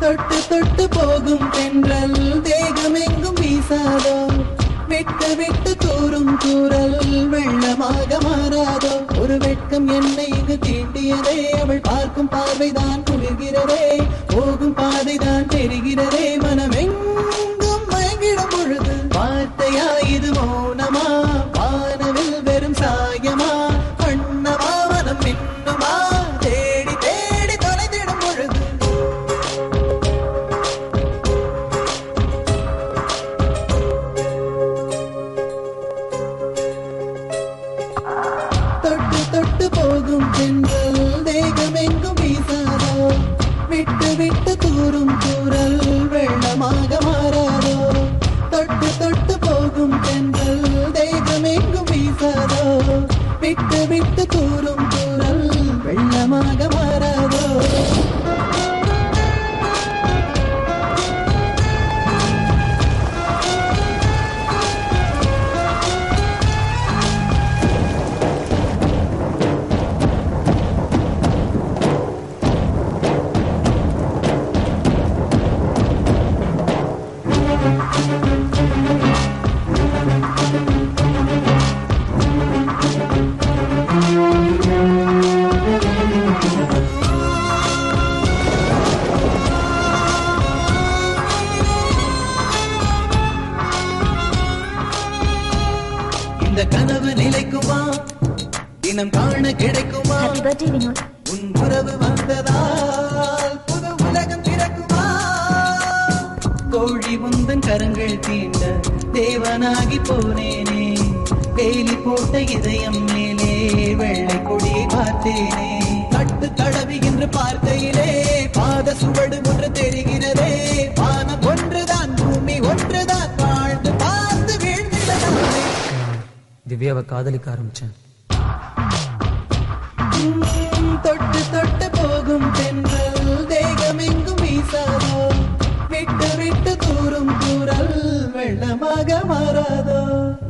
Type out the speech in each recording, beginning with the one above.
தொட்டு தொட்டு போகும் தென்றல் தேகம் எங்கும் வீசாதோ விட்டு விட்டு தூரும் தூரல் வெள்ளமாக மாறாதோ ஒரு வெட்கம் என்னை இங்கு தீண்டியதே அவள் பார்க்கும் பார்வைதான் குளிர்கிறதே போகும் பாதைதான் தெரிகிறதே மனமெங்கும் மயங்கிடும் பொழுது வார்த்தையா இது மௌனமா வானவில் வெறும் சாயமா வண்ணமா மனம் மின்னுமா தேடி தேடி தொலைந்திடும் பொழுது தொட்டு தொட்டு போகும் பெண்கள் தேகம் எங்கும் வீசாதோ விட்டு விட்டு தூரும் தூரல் வெள்ளமாக மாறாதோ தொட்டு தொட்டு போகும் பெண்கள் தேகம் எங்கும் வீசாதோ விட்டு விட்டு தூரும் தூரல் வெள்ளமாக மாறாதோ இந்த கனவு நிலைக்குமா தினம் காண கிடைக்குமா ஹாப்பி பர்த்டே வினோத் உன் உறவு வந்ததால் புது உலகம் பிறக்குமா கோழி முந்தன் கரங்கள் தீண்ட தேவனாகி போனேனே வேலி போட்ட இதயம் மேலே வெள்ளை கொடியை பார்த்தேனே கட்டு தடவுகின்ற பார்க்கையிலே பாத சுவடு ஒன்று தெரிகிறதே வானம் ஒன்றுதான் பூமி ஒன்றுதான் வாழ்ந்து பார்த்து வீழ்ந்திடலாமே திவ்யாவை காதலிக்க ஆரம்பிச்சேன் தொட்டு தொட்டு போகும் தென்றல் தேகம் எங்கும் வீசாதோ விட்டு விட்டு தூரும் தூரல் வெள்ளமாக மாறாதோ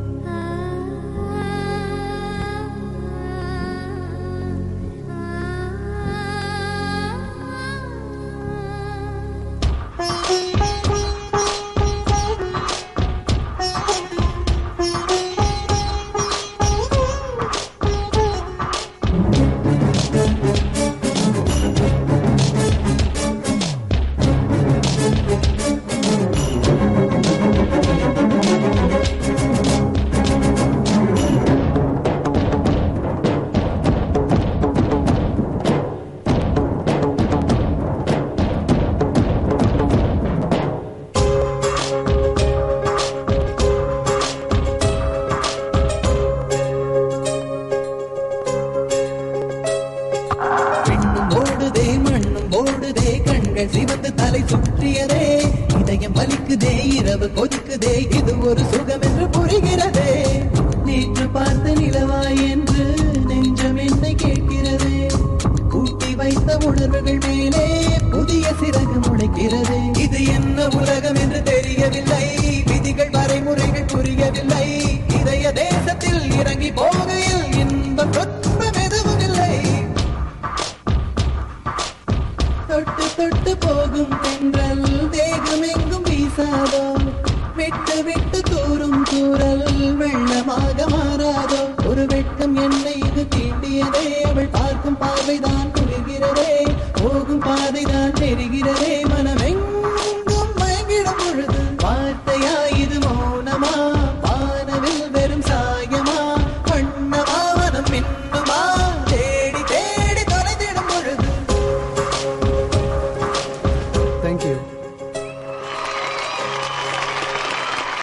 விண்ணும் ஓடுதே மண்ணும் ஓடுதே கண்கள் சிவந்து தலை சுற்றியதே இதயம் வலிக்குதே இரவு கொதிக்குதே இது ஒரு சுகம் என்று புரிகிறதே நேற்று பார்த்த நிலவாய் என்று நெஞ்சம் என்னை கேட்கிறதே கூட்டி வைத்த உணர்வுகள் மேலே புதிய சிறகு முளைக்கிறதே இது என்ன உலகம் என்று தெரியவில்லை விதிகள் வரைமுறைகள் புரியவில்லை இதய தேசத்தில் இறங்கி போகையில் இன்பம் துன்பம் எதுவும் இல்லை தொட்டு தொட்டு போகும் தென்றல் தேகம் எங்கும் வீசாதோ விட்டு விட்டு தூரும் தூரல் வெள்ளமாக மாறாதோ ஒரு வெட்கம் என்னை இது தீண்டியதே அவள் பார்க்கும் பார்வைதான் குளிர்கிறதே போகும் பாதைதான் தெரிகிறதே